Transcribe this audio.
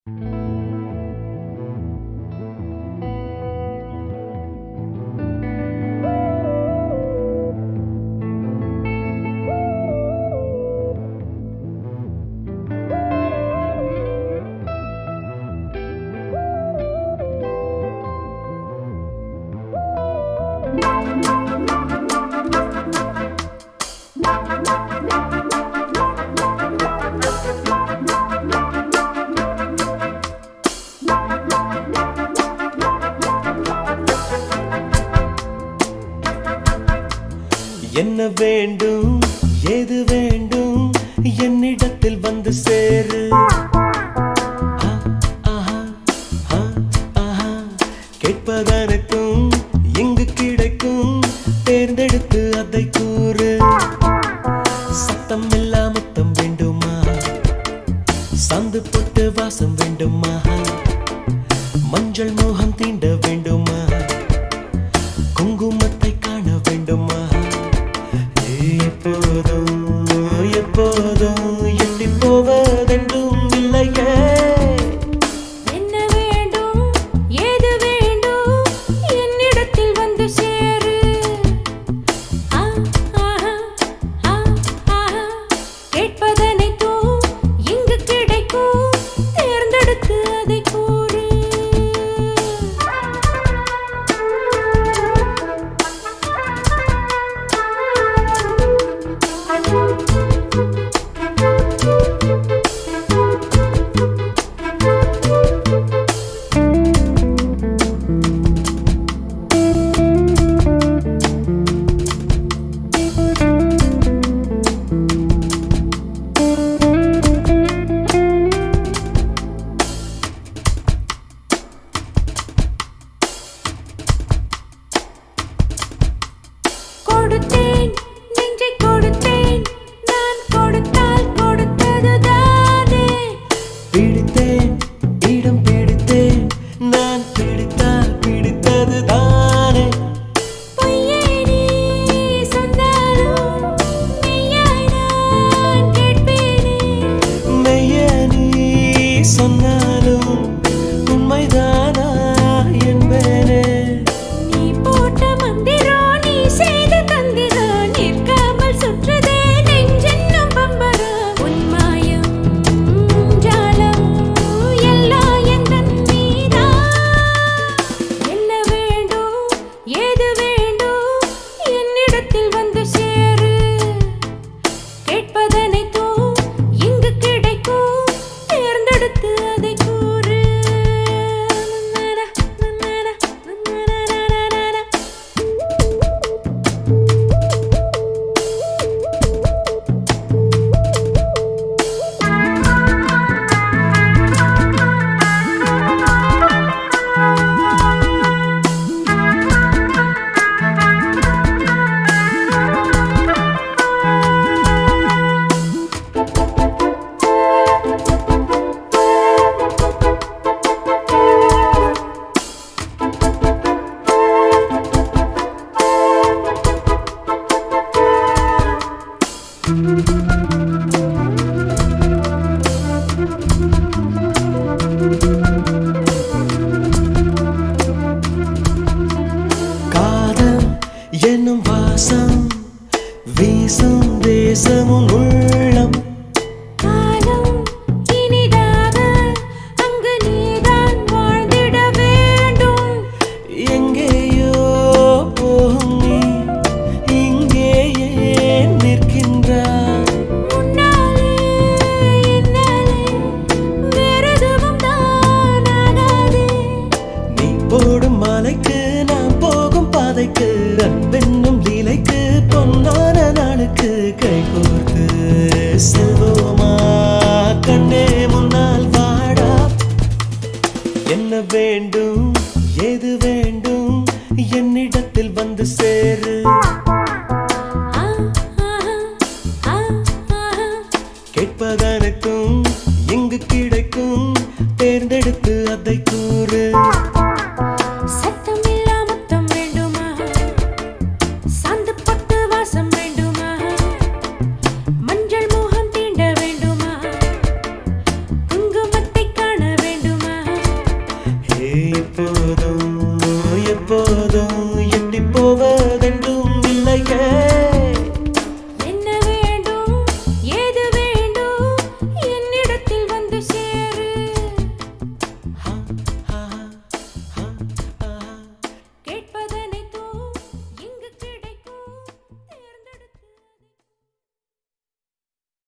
என்ன வேண்டும் எது வேண்டும் என்னிடத்தில் வந்து சேரு ஆ, ஆஹா, ஆ, ஆஹா. கேட்பதற்கும் இங்கு கிடைக்கும் தேர்ந்தெடுத்து அதை கூறு சத்தம் இல்லா முத்தம் வேண்டுமா சந்து போட்டு வாசம் வேண்டுமா மஞ்சள் மோகம் தீண்ட வேண்டுமா குங்குமத்தை காண வேண்டுமா எப்போதும் எப்போதும் எட்டி போவதென்றும் இல்லையே என்ன வேண்டும் ஏது வேண்டும் என்னிடத்தில் வந்து சேரு ஆ, ஆஹா, ஆ, ஆஹா. கேட்பதனைத்தும் இங்கு கிடைக்கும் தேர்ந்தெடுத்து அதை கூறு கொடுத்தேன் நெஞ்சை கொடுத்தேன் நான் கொடுத்தால் கொடுத்ததுதானே பிடித்தேன் இடம் பிடித்தேன் நான் பிடித்தால் பிடித்தது தானே பொய்யை நீ சொன்னாலும் மெய்யாய் நான் கேட்பேனே மெய்ய நீ சொன்னாலும் உண்மைதானா என்பேனே நீ போட்ட மந்திரம் நீ செய்த தந்திரம் நிற்காமல் சுற்றுதே நெஞ்சென்னும் பம்பரம் உன் மாயம் ஜாலம் எல்லாம் எந்தன் மீதான் என்ன வேண்டும் ஏது வேண்டும் என்னிடத்தில் வந்து சேரு கேட்பதனைத்தும் இங்கு கிடைக்கும் தேர்ந்தெடுத்து அதை கூறு நன்னன, நன்னன, நன்னனனனனன. காதல் என்னும் வாசம் வீசும் தேசமும் உள்ளம் காலம் இனிதாக அங்கு நீதான் வாழ்ந்திட வேண்டும் எங்கேயோ போகும் நீ இங்கே ஏன் நிற்கின்றாய் முன்னாலே என்னாலே வேறெதுவும் தான் ஆகாதே நீ போடும் மாலைக்கு நான் போகும் பாதைக்கு அன்பென்னும் லீலைக்கு பொன்னான நாளுக்கு கை கோர்த்து செல்வோமா கண்ணே முன்னால் வாடா என்ன வேண்டும் எது வேண்டும் என்னிடத்தில் வந்து சேரு ஆ, ஆஹா, ஆ, ஆஹா. கேட்பதற்கும் இங்கு கிடைக்கும் தேர்ந்தெடுத்து அதை கூறு